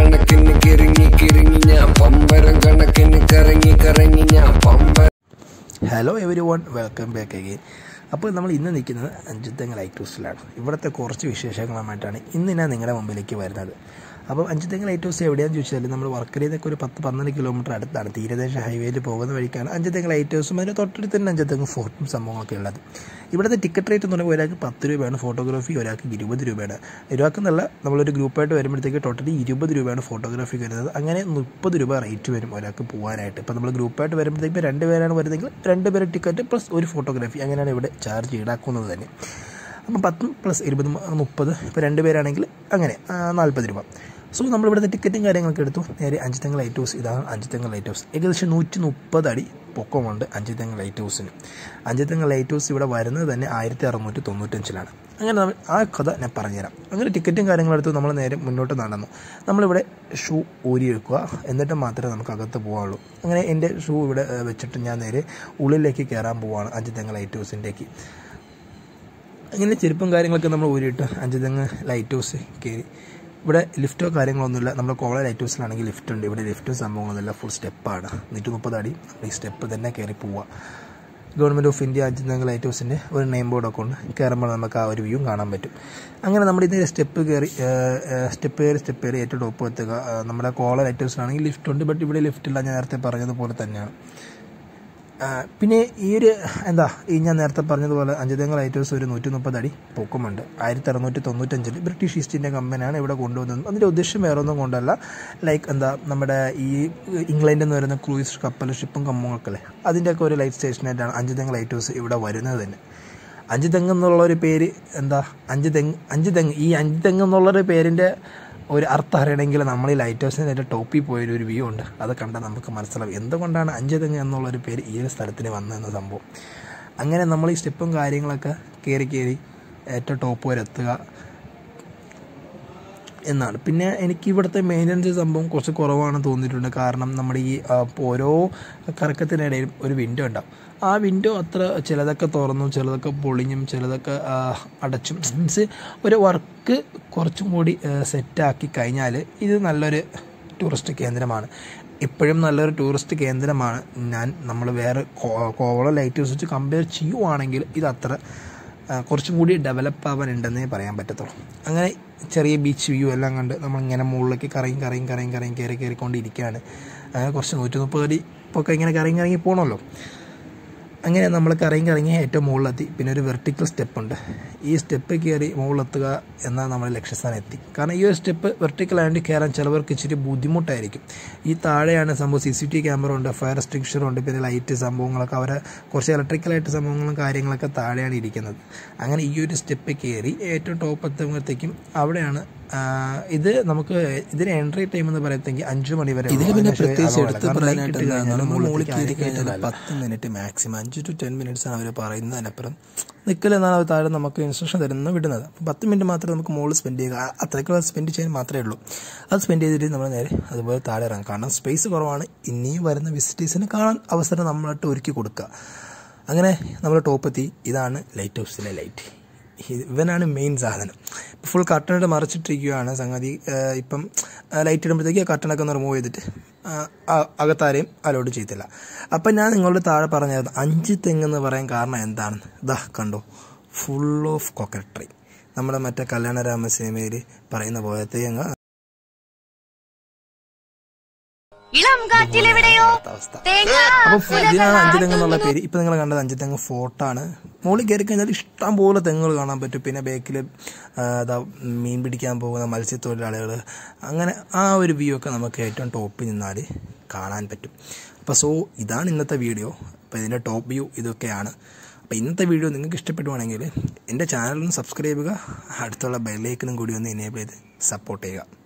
കണക്കിന് കിറങ്ങി കിറങ്ങി ഞാൻ പമ്പരം കണക്കിന് കറങ്ങി കറങ്ങി ഞാൻ പമ്പരം hello everyone welcome back again അപ്പോൾ നമ്മൾ ഇന്ന് നിൽക്കുന്നത് അഞ്ചുതെങ്ങ് ലൈറ്റ് ഹൗസിലാണ് ഇവിടുത്തെ കുറച്ച് വിശേഷങ്ങളുമായിട്ടാണ് ഇന്ന് ഞാൻ നിങ്ങളുടെ മുമ്പിലേക്ക് വരുന്നത് അപ്പോൾ അഞ്ചുതെങ്ങ് ലൈറ്റ് ഹൗസ് എവിടെയാണെന്ന് ചോദിച്ചാൽ നമ്മൾ വർക്കരയിൽ നിന്നൊക്കെ ഒരു പത്ത് പന്ത്രണ്ട് കിലോമീറ്റർ അടുത്താണ് തീരദേശ ഹൈവേയിൽ പോകുന്ന വഴിക്കാണ് അഞ്ചുതെങ്ങ് ലൈറ്റ് ഹൗസും അതിന് തൊട്ടടുത്ത് തന്നെ അഞ്ചുതെങ്ങ് ഫോർട്ടും സംഭവങ്ങളൊക്കെ ഉള്ളത് ഇവിടുത്തെ ടിക്കറ്റ് റേറ്റ് എന്ന് പറയുമ്പോൾ ഒരാൾക്ക് പത്ത് രൂപയാണ് ഫോട്ടോഗ്രാഫി ഒരാൾക്ക് ഇരുപത് രൂപയാണ് ഒരാൾക്ക് എന്നല്ല നമ്മളൊരു ഗ്രൂപ്പായിട്ട് വരുമ്പോഴത്തേക്ക് ടോട്ടലി ഇരുപത് രൂപയാണ് ഫോട്ടോഗ്രാഫി വരുന്നത് അങ്ങനെ മുപ്പത് രൂപ റേറ്റ് വരും ഒരാൾക്ക് പോകാനായിട്ട് ഇപ്പോൾ നമ്മൾ ഗ്രൂപ്പായിട്ട് വരുമ്പോഴത്തേക്ക് രണ്ട് പേരാണ് വരുന്നതെങ്കിൽ രണ്ട് പേരെ ടിക്കറ്റ് പ്ലസ് ഒരു ഫോട്ടോഗ്രാഫി അങ്ങനെയാണ് ഇവിടെ ചാർജ് ഈടാക്കുന്നത് തന്നെ അപ്പം പത്തും പ്ലസ് ഇരുപത് മുപ്പത് ഇപ്പോൾ രണ്ട് പേരാണെങ്കിൽ അങ്ങനെ നാൽപ്പത് രൂപ സോ നമ്മൾ ഇവിടുത്തെ ടിക്കറ്റും കാര്യങ്ങളൊക്കെ എടുത്തു നേരെ അഞ്ചുതെങ്ങ് ലൈറ്റ് ഹൗസ് ഇതാണ് അഞ്ചുതെങ്ങ് ലൈറ്റ് ഹൗസ് ഏകദേശം നൂറ്റി മുപ്പത് അടി പൊക്കമുണ്ട് അഞ്ചുതെങ്ങ് ലൈറ്റ് ഹൗസിന് അഞ്ചുതെങ്ങ് ലൈറ്റ് ഹൗസ് ഇവിടെ വരുന്നത് തന്നെ ആയിരത്തി അറുന്നൂറ്റി തൊണ്ണൂറ്റഞ്ചിലാണ് അങ്ങനെ നമ്മൾ ആ കഥ ഞാൻ പറഞ്ഞുതരാം അങ്ങനെ ടിക്കറ്റും കാര്യങ്ങളും എടുത്ത് നമ്മൾ നേരെ മുന്നോട്ട് നടന്നു നമ്മളിവിടെ ഷൂ ഊരി വെക്കുക എന്നിട്ട് മാത്രമേ നമുക്ക് അകത്ത് പോകാനുള്ളൂ അങ്ങനെ എൻ്റെ ഷൂ ഇവിടെ ഏഹ്, വെച്ചിട്ട് ഞാൻ നേരെ ഉള്ളിലേക്ക് കയറാൻ പോവാണ് അഞ്ചുതെങ്ങ് ലൈറ്റ് ഹൗസിൻ്റേക്ക് അങ്ങനെ ചെരുപ്പും കാര്യങ്ങളൊക്കെ നമ്മൾ ഊരിയിട്ട് അഞ്ചുതെങ്ങ് ലൈറ്റ് ഹൗസ് കയറി ഇവിടെ ലിഫ്റ്റോ കാര്യങ്ങളൊന്നുമില്ല നമ്മുടെ കോള ലൈറ്റ് ഹൗസിലാണെങ്കിൽ ലിഫ്റ്റ് ഉണ്ട് ഇവിടെ ലിഫ്റ്റും സംഭവങ്ങളൊന്നുമില്ല ഫുൾ സ്റ്റെപ്പാണ് നൂറ്റി മുപ്പത് അടി നമ്മൾ ഈ സ്റ്റെപ്പ് തന്നെ കയറി പോവുക government of India Anchuthengu light ഹൗസിൻ്റെ ഒരു നെയിം ബോർഡൊക്കെ ഉണ്ട് കയറുമ്പോൾ നമുക്ക് ആ ഒരു വ്യൂ കാണാൻ പറ്റും അങ്ങനെ നമ്മുടെ ഇതിൻ്റെ സ്റ്റെപ്പ് കയറി സ്റ്റെപ്പ് കയറി സ്റ്റെപ്പ് കയറി ഏറ്റവും ടോപ്പ് എത്തുക ആ, നമ്മുടെ കോള ലൈറ്റ് ഹൗസിലാണെങ്കിൽ ലിഫ്റ്റ് ഉണ്ട് ബട്ട് ഇവിടെ ലിഫ്റ്റ് ഇല്ല ഞാൻ നേരത്തെ പറഞ്ഞതുപോലെ തന്നെയാണ് ആ, പിന്നെ ഈ ഒരു എന്താ ഈ ഞാൻ നേരത്തെ പറഞ്ഞതുപോലെ അഞ്ചുതെങ്ങ് ലൈറ്റ് ഹൗസ് ഒരു നൂറ്റി മുപ്പത് അടി പൊക്കമുണ്ട് ആയിരത്തി അറുന്നൂറ്റി തൊണ്ണൂറ്റഞ്ചിൽ ബ്രിട്ടീഷ് ഈസ്റ്റ് ഇന്ത്യ കമ്പനിയാണ് ഇവിടെ കൊണ്ടുവന്നത് അതിൻ്റെ ഉദ്ദേശം വേറെ ഒന്നും കൊണ്ടല്ല ലൈക്ക് എന്താ നമ്മുടെ ഈ ഇംഗ്ലണ്ടിൽ നിന്ന് വരുന്ന ക്രൂയിസ് കപ്പൽ ഷിപ്പും കമ്പങ്ങളൊക്കെ അതിൻ്റെയൊക്കെ ഒരു ലൈറ്റ് സ്റ്റേഷനായിട്ടാണ് അഞ്ചുതെങ്ങ് ലൈറ്റ് ഹൗസ് ഇവിടെ വരുന്നത് തന്നെ അഞ്ച് തെങ്ങ് എന്നുള്ള ഒരു പേര് എന്താ അഞ്ച് തെങ്ങ് അഞ്ച് തെങ്ങ് ഈ അഞ്ച് തെങ്ങ് എന്നുള്ളൊരു പേരിൻ്റെ ഒരു അർത്ഥം അറിയണമെങ്കിൽ നമ്മൾ ഈ ലൈറ്റ് ഹൗസിൻ്റെ ഏറ്റവും ടോപ്പിൽ പോയൊരു ഒരു വ്യൂ ഉണ്ട് അത് കണ്ടാൽ നമുക്ക് മനസ്സിലാവും എന്തുകൊണ്ടാണ് അഞ്ച് തെങ്ങ് എന്നുള്ളൊരു പേര് ഈ ഒരു സ്ഥലത്തിന് വന്നതെന്ന സംഭവം അങ്ങനെ നമ്മൾ ഈ സ്റ്റെപ്പും കാര്യങ്ങളൊക്കെ കയറി കയറി ഏറ്റവും ടോപ്പ് വരെ എത്തുക എന്നാണ് പിന്നെ എനിക്ക് ഇവിടുത്തെ മെയിൻ്റനൻസ് സംഭവം കുറച്ച് കുറവാണ് തോന്നിയിട്ടുണ്ട് കാരണം നമ്മുടെ ഈ ആ, ഓരോ കറക്കത്തിനിടയിലും ഒരു വിൻഡോ ഉണ്ടാവും ആ വിൻഡോ അത്ര ചിലതൊക്കെ തുറന്നും ചിലതൊക്കെ പൊളിഞ്ഞും ചിലതൊക്കെ ആ, അടച്ചും മീൻസ് ഒരു വർക്ക് കുറച്ചും കൂടി സെറ്റാക്കി കഴിഞ്ഞാൽ ഇത് നല്ലൊരു ടൂറിസ്റ്റ് കേന്ദ്രമാണ് ഇപ്പോഴും നല്ലൊരു ടൂറിസ്റ്റ് കേന്ദ്രമാണ് ഞാൻ നമ്മൾ വേറെ കോ- കോവള ലൈറ്റ് ഹൗസ് വെച്ച് കമ്പയർ ചെയ്യുവാണെങ്കിൽ ഇത് അത്ര ആ, കുറച്ചും കൂടി ഡെവലപ്പ് ആവാനുണ്ടെന്നേ പറയാൻ പറ്റത്തുള്ളൂ അങ്ങനെ ചെറിയ ബീച്ച് വ്യൂ എല്ലാം കണ്ട് നമ്മളിങ്ങനെ മുകളിലേക്ക് കറങ്ങി കറങ്ങി കറങ്ങി കറങ്ങി കയറി കയറിക്കൊണ്ടിരിക്കുകയാണ് അങ്ങനെ കുറച്ച് നൂറ്റി മുപ്പത് അടി ഒക്കെ ഇങ്ങനെ കറങ്ങി കറങ്ങി പോകണമല്ലോ അങ്ങനെ നമ്മൾ കറങ്ങി കറങ്ങി ഏറ്റവും മുകളിലെത്തി പിന്നെ ഒരു വെർട്ടിക്കൽ സ്റ്റെപ്പ് ഉണ്ട് ഈ സ്റ്റെപ്പ് കയറി മുകളിലെത്തുക എന്നാൽ നമ്മൾ ലക്ഷ്യസ്ഥാനം എത്തി കാരണം ഈ ഒരു സ്റ്റെപ്പ് വെർട്ടിക്കൽ ആയതുകൊണ്ട് കയറാൻ ചിലവർക്ക് ഇച്ചിരി ബുദ്ധിമുട്ടായിരിക്കും ഈ താഴെയാണ് സംഭവം സി സി ടി ക്യാമറ ഉണ്ട് ഫയർ എക്സ്റ്റിങ്ഷർ ഉണ്ട് പിന്നെ ലൈറ്റ് സംഭവങ്ങളൊക്കെ അവരെ കുറച്ച് ഇലക്ട്രിക്കലായിട്ട് സംഭവങ്ങളും കാര്യങ്ങളൊക്കെ താഴെയാണ് ഇരിക്കുന്നത് അങ്ങനെ ഈ ഒരു സ്റ്റെപ്പ് കയറി ഏറ്റവും ടോപ്പ് എത്തുമ്പോഴത്തേക്കും അവിടെയാണ് ആ, ഇത് നമുക്ക് ഇതിന് എൻട്രി ടൈം എന്ന് പറയുന്നെങ്കിൽ അഞ്ചു മണി വരെ ഇതിൽ പിന്നെ പ്രത്യേകിച്ച് കാരണം എടുത്ത് light പറയാനായിട്ട് ഇട്ട് കഴിഞ്ഞാൽ എന്താണ് മുകളിൽ മുകളിലേക്ക് കയറി ആരും കഴിഞ്ഞാൽ കയറ്റുന്നതല്ല. പത്ത് മിനിറ്റ് മാക്സിമം അഞ്ച് ടു ടെൻ മിനിറ്റ്സ് ആണ് അവർ പറയുന്നത് അതിനപ്പുറം നിൽക്കലെന്നാണ് അവർ താഴെ നമുക്ക് ഇൻസ്ട്രക്ഷൻ തരുന്നത് വിടുന്നത് അപ്പോൾ പത്ത് മിനിറ്റ് മാത്രമേ നമുക്ക് മുകളിൽ സ്പെൻഡ് ചെയ്യുക ആ- അത്രയ്ക്കുള്ള സ്പെൻഡ് ചെയ്യാൻ മാത്രമേ ഉള്ളൂ അത് സ്പെൻഡ് ചെയ്തിട്ട് നമ്മൾ നേരെ അതുപോലെ താഴെ ഇറങ്ങും കാരണം സ്പേസ് കുറവാണ് ഇനിയും വരുന്ന വിസിറ്റേഴ്സിന് കാണാൻ അവസരം നമ്മളായിട്ട് ഒരുക്കി കൊടുക്കുക അങ്ങനെ നമ്മൾ ടോപ്പെത്തി ഇതാണ് ലൈറ്റ് ഹൗസിലെ ലൈറ്റ് ഇവനാണ് മെയിൻ സാധനം ഫുൾ കർട്ടണിട്ട് മറച്ചിട്ടിരിക്കുകയാണ് സംഗതി ആ, ഇപ്പം ലൈറ്റ് ഇടുമ്പോഴത്തേക്ക് ആ കർട്ടനൊക്കെ ഒന്ന് റിമൂവ് ചെയ്തിട്ട് ആ, ആ- അകത്താരെയും അലോഡ് ചെയ്തില്ല അപ്പം ഞാൻ നിങ്ങളോട് താഴെ പറഞ്ഞായിരുന്നു അഞ്ച് തെങ്ങെന്ന് പറയാൻ കാരണം എന്താണ് ഇതാ കണ്ടോ ഫുൾ ഓഫ് കോക്കനട്ട് ട്രീ നമ്മുടെ മറ്റേ കല്യാണരാമ സിനിമയിൽ പറയുന്ന പോലെ തേങ്ങ ഇളം കാറ്റിലെവിടെയോ അവസ്ഥ തേങ്ങ അപ്പോൾ ഇതിനാണ് അഞ്ച് തെങ്ങ് എന്നുള്ള പേര് ഇപ്പം നിങ്ങൾ കണ്ടത് അഞ്ച് തെങ്ങ് ഫോർട്ടാണ് മുകളിൽ കയറി കഴിഞ്ഞാൽ ഇഷ്ടം പോലെ തെങ്ങുകൾ കാണാൻ പറ്റും പിന്നെ ബേക്കിൽ അതാ മീൻ പിടിക്കാൻ പോകുന്ന മത്സ്യത്തൊഴിലാളികൾ അങ്ങനെ ആ ഒരു വ്യൂ ഒക്കെ നമുക്ക് ഏറ്റവും ടോപ്പിൽ നിന്നാൽ കാണാൻ പറ്റും അപ്പോൾ സോ ഇതാണ് ഇന്നത്തെ വീഡിയോ അപ്പോൾ ഇതിൻ്റെ ടോപ്പ് വ്യൂ ഇതൊക്കെയാണ് അപ്പോൾ ഇന്നത്തെ വീഡിയോ നിങ്ങൾക്ക് ഇഷ്ടപ്പെടുവാണെങ്കിൽ എൻ്റെ ചാനലൊന്ന് സബ്സ്ക്രൈബ് ചെയ്യുക അടുത്തുള്ള ബെല്ലൈക്കനും കൂടി ഒന്ന് എനേബിൾ ചെയ്ത് സപ്പോർട്ട് ചെയ്യുക